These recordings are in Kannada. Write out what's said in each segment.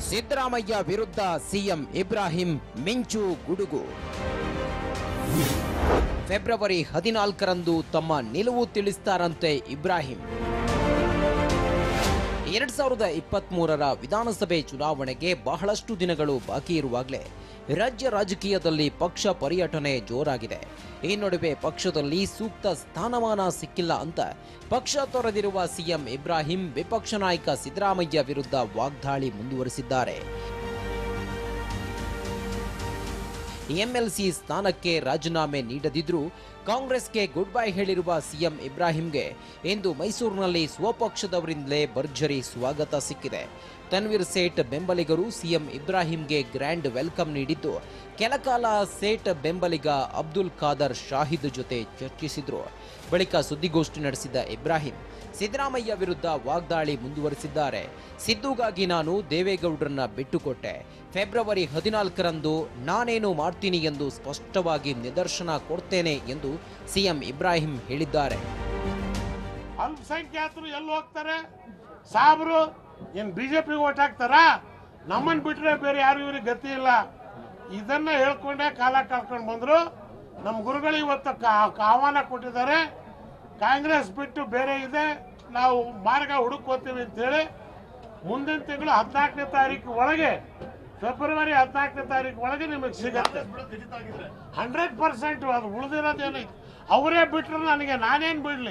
ಸಿದ್ದರಾಮಯ್ಯ ವಿರುದ್ಧ ಸಿಎಂ ಇಬ್ರಾಹಿಂ ಮಿಂಚು ಗುಡುಗು ಫೆಬ್ರವರಿ ಹದಿನಾಲ್ಕರಂದು ತಮ್ಮ ನಿಲುವು ತಿಳಿಸ್ತಾರಂತೆ ಇಬ್ರಾಹಿಂ ಎರಡ್ ಸಾವಿರದ ಇಪ್ಪತ್ತ್ ಮೂರರ ವಿಧಾನಸಭೆ ಚುನಾವಣೆಗೆ ಬಹಳಷ್ಟು ದಿನಗಳು ಬಾಕಿ ಇರುವಾಗಲೇ ರಾಜ್ಯ ರಾಜಕೀಯದಲ್ಲಿ ಪಕ್ಷ ಪರ್ಯಟನೆ ಜೋರಾಗಿದೆ ಈ ನಡುವೆ ಪಕ್ಷದಲ್ಲಿ ಸೂಕ್ತ ಸ್ಥಾನಮಾನ ಸಿಕ್ಕಿಲ್ಲ ಅಂತ ಪಕ್ಷ ತೊರೆದಿರುವ ಸಿಎಂ ಇಬ್ರಾಹಿಂ ವಿಪಕ್ಷ ನಾಯಕ ಸಿದ್ದರಾಮಯ್ಯ ವಿರುದ್ಧ ವಾಗ್ದಾಳಿ ಮುಂದುವರೆಸಿದ್ದಾರೆ ಎಂಎಲ್ಸಿ ಸ್ಥಾನಕ್ಕೆ ರಾಜೀನಾಮೆ ನೀಡದಿದ್ರೂ ಕಾಂಗ್ರೆಸ್ಗೆ ಗುಡ್ ಬೈ ಹೇಳಿರುವ ಸಿಎಂ ಇಬ್ರಾಹಿಂಗೆ ಇಂದು ಮೈಸೂರಿನಲ್ಲಿ ಸ್ವಪಕ್ಷದವರಿಂದಲೇ ಭರ್ಜರಿ ಸ್ವಾಗತ ಸಿಕ್ಕಿದೆ ತನ್ವೀರ್ ಸೇಠ್ ಬೆಂಬಲಿಗರು ಸಿಎಂ ಇಬ್ರಾಹಿಂಗೆ ಗ್ರ್ಯಾಂಡ್ ವೆಲ್ಕಮ್ ನೀಡಿದ್ದು ಕೆಲಕಾಲ ಸೇಠ್ ಬೆಂಬಲಿಗ ಅಬ್ದುಲ್ ಖಾದರ್ ಶಾಹಿದ್ ಜೊತೆ ಚರ್ಚಿಸಿದ್ರು ಬಳಿಕ ಸುದ್ದಿಗೋಷ್ಠಿ ನಡೆಸಿದ ಇಬ್ರಾಹಿಂ ಸಿದ್ದರಾಮಯ್ಯ ವಿರುದ್ಧ ವಾಗ್ದಾಳಿ ಮುಂದುವರೆಸಿದ್ದಾರೆ ಸಿದ್ದುಗಾಗಿ ನಾನು ದೇವೇಗೌಡರನ್ನ ಬಿಟ್ಟುಕೊಟ್ಟೆ ಫೆಬ್ರವರಿ ಹದಿನಾಲ್ಕರಂದು ನಾನೇನು ಮಾಡ್ತೀನಿ ಎಂದು ಸ್ಪಷ್ಟವಾಗಿ ನಿದರ್ಶನ ಕೊಡ್ತೇನೆ ಎಂದು ಸಿಎಂ ಇಬ್ರಾಹಿಂ ಹೇಳಿದ್ದಾರೆ ಅಲ್ಪಸಂಖ್ಯಾತರು ಎಲ್ಲಿ ಹೋಗ್ತಾರೆ ಸಾಬ್ರು ಏನ್ ಬಿಜೆಪಿ ಓಟ್ ಹಾಕ್ತಾರಾ ನಮ್ಮನ್ ಬಿಟ್ರೆ ಬೇರೆ ಯಾರು ಇವ್ರಿಗೆ ಗತಿ ಇಲ್ಲ ಇದನ್ನ ಹೇಳ್ಕೊಂಡೇ ಕಾಲ ಕಳ್ಕೊಂಡು ಬಂದ್ರು ನಮ್ಮ ಗುರುಗಳು ಇವತ್ತು ಕಾ- ಆಹ್ವಾನ ಕೊಟ್ಟಿದ್ದಾರೆ ಕಾಂಗ್ರೆಸ್ ಬಿಟ್ಟು ಬೇರೆ ಇದೆ ನಾವು ಮಾರ್ಗ ಹುಡುಕೋತೀವಿ ಅಂತೇಳಿ ಮುಂದಿನ ತಿಂಗಳು ಹದಿನಾಲ್ಕನೇ ತಾರೀಕು ಒಳಗೆ ಫೆಬ್ರವರಿ ಹದಿನಾಲ್ಕನೇ ತಾರೀಕು ಒಳಗೆ ನಿಮಗೆ ಸಿಗತ್ತೆ ಹಂಡ್ರೆಡ್ ಪರ್ಸೆಂಟ್ ಅದು ಉಳಿದಿರೋದೇನೈತಿ ಅವರೇ ಬಿಟ್ರೆ ನನಗೆ ನಾನೇನು ಬಿಡಲಿ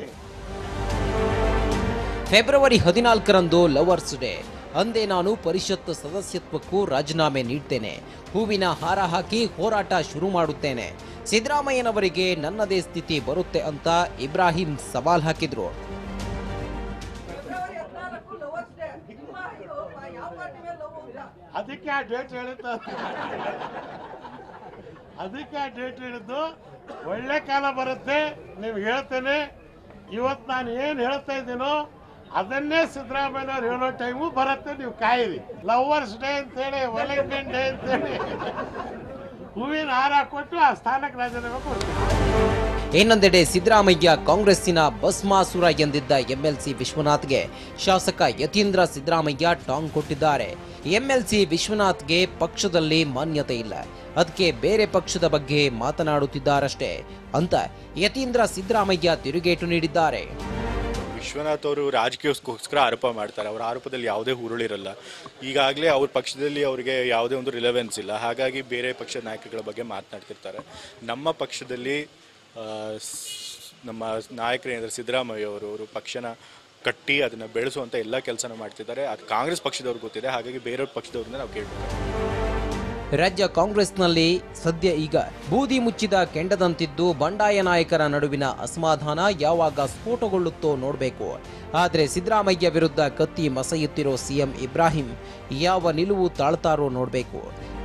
ಫೆಬ್ರವರಿ ಹದಿನಾಲ್ಕರಂದು ಲವರ್ಸ್ ಡೇ ಅಂದೇ ನಾನು ಪರಿಷತ್ ಸದಸ್ಯತ್ವಕ್ಕೂ ರಾಜೀನಾಮೆ ನೀಡ್ತೇನೆ ಹೂವಿನ ಹಾರ ಹಾಕಿ ಹೋರಾಟ ಶುರು ಮಾಡುತ್ತೇನೆ ಸಿದ್ದರಾಮಯ್ಯನವರಿಗೆ ನನ್ನದೇ ಸ್ಥಿತಿ ಬರುತ್ತೆ ಅಂತ ಇಬ್ರಾಹಿಂ ಸವಾಲ್ ಹಾಕಿದ್ರು ಫೆಬ್ರವರಿ ಹದಿನಾಲ್ಕು ಲವರ್ಸ್ ಡೇ ನಿಮ್ಮ ಇದು ಯಾವ ಪಾರ್ಟಿ ಮೇಲೆ ಲವ್ ಅಂತ ಅದಕ್ಕೆ ಆ ಡೇಟ್ ಹೇಳಿದ್ದು ಅದಕ್ಕೆ ಆ ಡೇಟ್ ಹೇಳಿದ್ದು ಒಳ್ಳೆ ಕಾಲ ಬರುತ್ತೆ ನೀವು ಹೇಳ್ತೇನೆ ಇವತ್ತು ನಾನು ಏನು ಹೇಳ್ತಾ ಇದ್ದೀನೋ ಅದನ್ನೇ ಸಿದ್ದರಾಮಯ್ಯನವ್ರು ಹೇಳೋ ಟೈಮು ಬರುತ್ತೆ ನೀವು ಕಾಯಿರಿ ಲವರ್ಸ್ ಡೇ ಅಂತೇಳಿ ವ್ಯಾಲೆಂಟೈನ್ ಡೇ ಅಂತೇಳಿ ಹೂವಿನ ಹಾರ ಕೊಟ್ಟು ಆ ಸ್ಥಾನಕ್ಕೆ ರಾಜೀನಾಮೆ ಕೊಡ್ತೀವಿ ಇನ್ನೊಂದೆಡೆ ಸಿದ್ದರಾಮಯ್ಯ ಕಾಂಗ್ರೆಸ್ಸಿನ ಭಸ್ಮಾಸುರ ಎಂದಿದ್ದ ಎಂಎಲ್ಸಿ ವಿಶ್ವನಾಥ್ಗೆ ಶಾಸಕ ಯತೀಂದ್ರ ಸಿದ್ದರಾಮಯ್ಯ ಟಾಂಗ್ ಕೊಟ್ಟಿದ್ದಾರೆ ಎಂಎಲ್ಸಿ ವಿಶ್ವನಾಥ್ಗೆ ಪಕ್ಷದಲ್ಲಿ ಮಾನ್ಯತೆ ಇಲ್ಲ ಅದಕ್ಕೆ ಬೇರೆ ಪಕ್ಷದ ಬಗ್ಗೆ ಮಾತನಾಡುತ್ತಿದ್ದಾರಷ್ಟೇ ಅಂತ ಯತೀಂದ್ರ ಸಿದ್ದರಾಮಯ್ಯ ತಿರುಗೇಟು ನೀಡಿದ್ದಾರೆ ವಿಶ್ವನಾಥ್ ಅವರು ರಾಜಕೀಯಕ್ಕೋಸ್ಕರ ಆರೋಪ ಮಾಡ್ತಾರೆ ಅವರ ಆರೋಪದಲ್ಲಿ ಯಾವುದೇ ಹುರುಳಿರಲ್ಲ ಈಗಾಗಲೇ ಅವ್ರ ಪಕ್ಷದಲ್ಲಿ ಅವರಿಗೆ ಯಾವುದೇ ಒಂದು ರಿಲೆವೆನ್ಸ್ ಇಲ್ಲ ಹಾಗಾಗಿ ಬೇರೆ ಪಕ್ಷದ ನಾಯಕಗಳ ಬಗ್ಗೆ ಮಾತನಾಡ್ತಿರ್ತಾರೆ ನಮ್ಮ ಪಕ್ಷದಲ್ಲಿ ಆ, ಸ್- ನಮ್ಮ ನಾಯಕರೇಂದ್ರ ಸಿದ್ದರಾಮಯ್ಯ ಅವರು ಅವರು ಪಕ್ಷನ ಕಟ್ಟಿ ಅದನ್ನು ಬೆಳೆಸುವಂಥ ಎಲ್ಲ ಕೆಲಸನ ಮಾಡ್ತಿದ್ದಾರೆ ಅದು ಕಾಂಗ್ರೆಸ್ ಪಕ್ಷದವ್ರಿಗೆ ಗೊತ್ತಿದೆ ಹಾಗಾಗಿ ಬೇರೆಯವ್ರ ಪಕ್ಷದವ್ರನ್ನ ನಾವು ಕೇಳ್ಬೇಕು ರಾಜ್ಯ ಕಾಂಗ್ರೆಸ್ನಲ್ಲಿ ಸದ್ಯ ಈಗ ಬೂದಿ ಮುಚ್ಚಿದ ಕೆಂಡದಂತಿದ್ದು ಬಂಡಾಯ ನಾಯಕರ ನಡುವಿನ ಅಸಮಾಧಾನ ಯಾವಾಗ ಸ್ಫೋಟಗೊಳ್ಳುತ್ತೋ ನೋಡಬೇಕು ಆದರೆ ಸಿದ್ದರಾಮಯ್ಯ ವಿರುದ್ಧ ಕತ್ತಿ ಮಸೆಯುತ್ತಿರೋ ಸಿಎಂ ಇಬ್ರಾಹಿಂ ಯಾವ ನಿಲುವು ತಾಳ್ತಾರೋ ನೋಡಬೇಕು